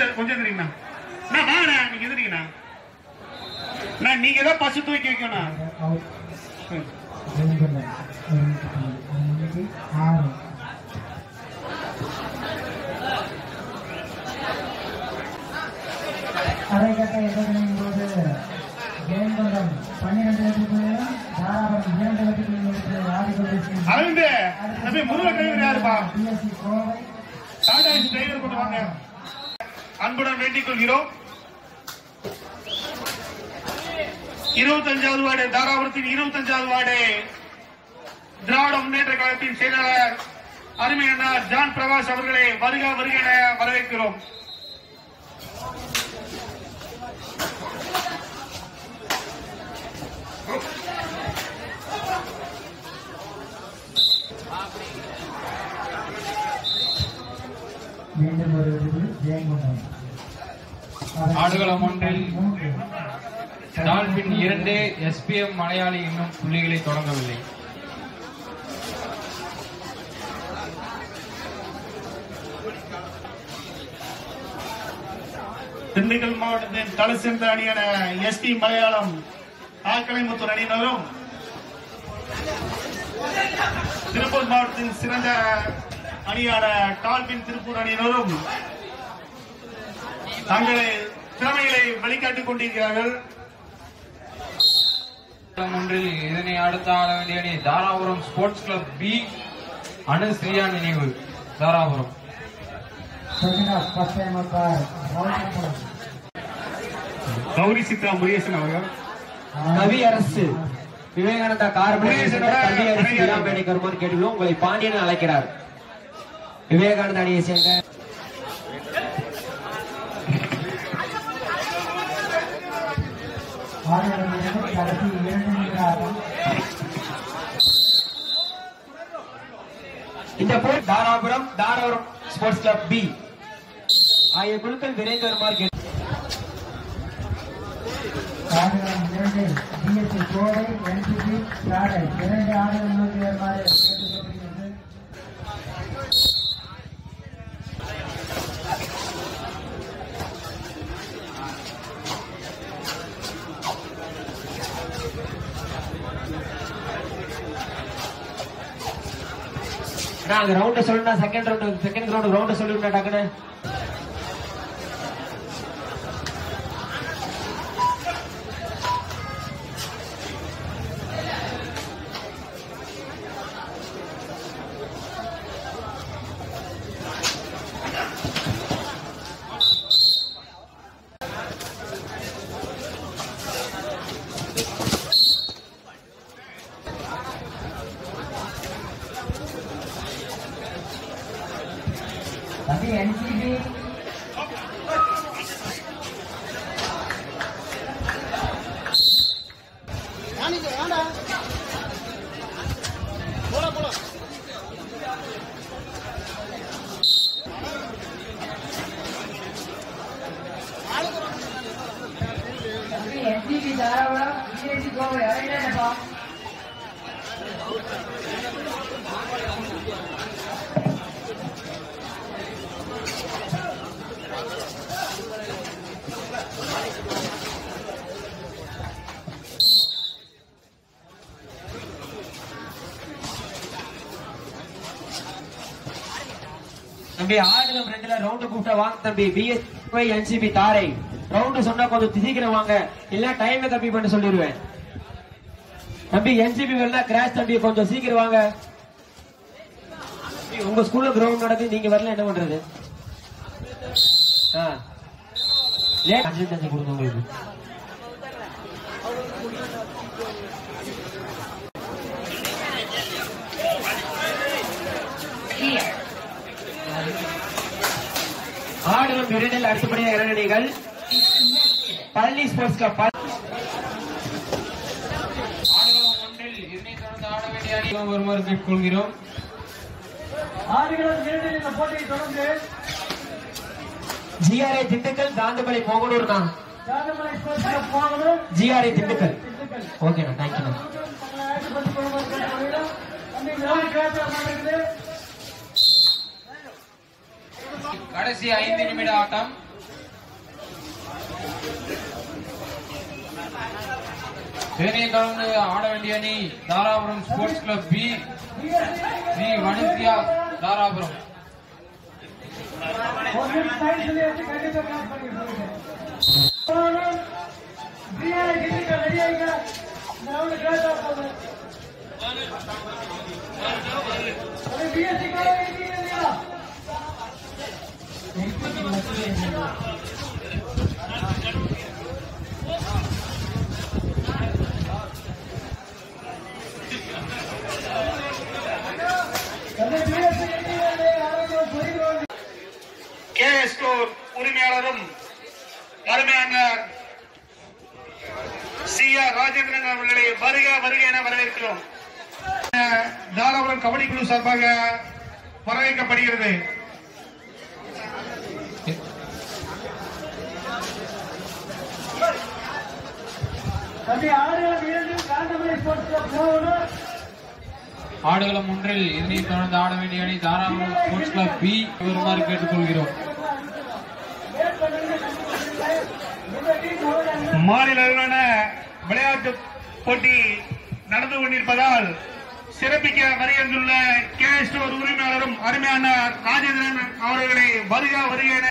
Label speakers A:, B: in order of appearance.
A: கொஞ்சம் கொஞ்சம் எந்திரிங்கண்ணா நான் வாங்கண்ணா நீங்க எந்திரிங்கண்ணா நான் நீங்க தான் பசு தூக்கி வைக்கணும்
B: அவுட்
A: ம்.
B: ஜெயங்கொண்டம் ஐந்து ஆறு அரைக்கட்ட எதிர்களின் போது ஜெயங்கொண்டம் பன்னிரண்டு வெற்றிகளையும் தாராபுரம் இரண்டு வெற்றிகளையும் எடுத்து ஆடிக்கொண்டிருக்கின்றனர்
A: அரவிந்த் தம்பி முருகன் டிரைவர் யாருப்பா
B: PSC Kovai
A: Tata AC driver கொண்டு வாங்க அன்புடன் வேண்டிக் கொள்கிறோம் இருபத்தஞ்சாவது வார்டு தாராபுரத்தின் இருபத்தஞ்சாவது வார்டு திராவிட முன்னேற்ற கழகத்தின் செயலாளர் அருமையான ஜான் பிரகாஷ் அவர்களை வருக வருக என வரவேற்கிறோம்
B: மீண்டும் ஒரு வெற்றி ஜெயங்கொண்டம்
C: ஆடுகளம் ஒன்றில்
B: மூன்று
C: டால்பின் இரண்டு எஸ்பிஎம் மலையாளி இன்னும் புள்ளிகளை தொடங்கவில்லை
A: திண்டுக்கல் மாவட்டத்தின் தலை சிறந்த அணியான எஸ்டி மலையாளம் ஆக்கலைமுத்தூர் அணியினரும் திருப்பூர் மாவட்டத்தின் சிறந்த அணியான டால்பின் திருப்பூர் அணியினரும் தங்களை திறமைகளை வெளிக்காட்டிக் கொண்டிருக்கிறார்கள்
C: ஆடுகளம் ஒன்றில் இதனை அடுத்த ஆட வேண்டிய அணி Dharapuram sports club B Anushriya நினைவு Dharapuram
B: second half first time அப்பார் ராவுத்தபுரம்
A: கௌரி சித்ரா முருகேசன் அவர்கள்
D: கவி அரசு விவேகானந்தா கார்பரேஷன் கவி அரசு விழாமேடை கருமாறு கேட்டுள்ளோம் உங்களை பாண்டியன் அழைக்கிறார் விவேகானந்தா அணியை சேர்ந்த
B: ஆடுகளம் இரண்டு கடைசி இரண்டு நிமிட ஆட்டம்
D: இந்த போர் Dharapuram Dharapuram sports club B ஆகிய குழுக்கள் விரைந்து வருமாறு கேட்டு
B: ஆடுகளம் இரண்டு பிஎஸ்சி கோவை என்சிபி சாலை இரண்டு ஆடுகளம் நோக்கி வருமாறு கேட்டுக்கொண்டிருக்கிறது
D: நாங்க ரவுண்ட் சொல்லுனா second round second round round சொல்லிவிட்டா டக்குன்னு
B: தம்பி என்சிபி தம்பி என்சிபி தாராபுரம் பிஎஸ்சி கோவை இறங்கினேப்பா
D: தம்பி ஆடுகளம் ரெண்டுல ரவுண்ட் கூப்பிட்டா வாங்க தம்பி பிஎஸ்ஐ என்சிபி தாரை ரவுண்ட் சொன்னா கொஞ்சம் சீக்கிரம் வாங்க இல்ல டைம் கம்மி பண்ண சொல்லிடுவேன் தம்பி என்சிபி வேணா கிராஷ் தம்பி கொஞ்சம் சீக்கிரம் வாங்க தம்பி, உங்க ஸ்கூல்ல கிரவுண்ட் நடக்குது நீங்க வரல என்ன பண்றது ஆ. லேட் அஞ்சு தஞ்சு கொடுங்க உங்களுக்கு ஆடுகளம் இரண்டில் அடுத்தபடியாக இறங்கினீர்கள் பழனி ஸ்போர்ட்ஸ் கிளப்
C: ஆடுகளம் ஒன்றில் இதனை தொடர்ந்து ஆட வேண்டிய அணி வருமாறு கேட்டுக்கொள்கிறோம்
B: ஆடுகளம் இரண்டில் இந்த போட்டியை தொடர்ந்து
D: ஜிஆர்ஐ திண்டுக்கல் தாந்தமலை போகனூர் தான்
B: ராஜமலை ஸ்போர்ட்ஸ் கிளப் போகணும்
D: ஜிஆர்ஐ திண்டுக்கல் ஓகேண்ணா தேங்க்யூண்ணா
B: தங்களை ஆயத்தப்படுத்திக் கொள்ளுமாறு கேட்டுக்கொள்கிறோம். தம்பி கிரவுண்ட் கிராஸ் நடக்குது
C: கடைசி ஐந்து நிமிட ஆட்டம் இதனை தொடர்ந்து ஆட வேண்டிய அணி Dharapuram sports club B V Vanithya Dharapuram
B: ஒரு நிமிஷம் time சொல்லி வச்சு கண்டிப்பா clap பண்ணி விட்டுருங்க. பிரியா, கீதிகா, ready ஆயிங்க. இந்த round close ஆக போகுது. ஒரு BSC கூட இருக்கீங்க இல்லையா? அந்த BSC இருக்கீங்க இல்லையா? யாரும் புரியுது
A: கே ஸ்டோர் உரிமையாளரும் அருமையான சி ஆர் ராஜேந்திரன் அவர்களை வருக வருக என வரவேற்கிறோம் தாராபுரம் கபடி குழு சார்பாக வரவேற்கப்படுகிறது
B: தம்பி ஆடுகளம் இரண்டு காந்தமலை ஸ்போர்ட்ஸ் கிளப் போகணும்
C: ஆடுகளம் ஒன்றில் இதனை தொடர்ந்து ஆட வேண்டிய அணி தாராபுரம் ஸ்போர்ட்ஸ் கிளப் பி வருமாறு கேட்டுக்கொள்கிறோம்
A: மாநில அளவிலான விளையாட்டு போட்டி நடந்து கொண்டிருப்பதால் சிறப்பிக்க வருகின்றுள்ள கே ஸ்டோர் உரிமையாளரும் அருமையான ராஜேந்திரன் அவர்களை வருக வருக என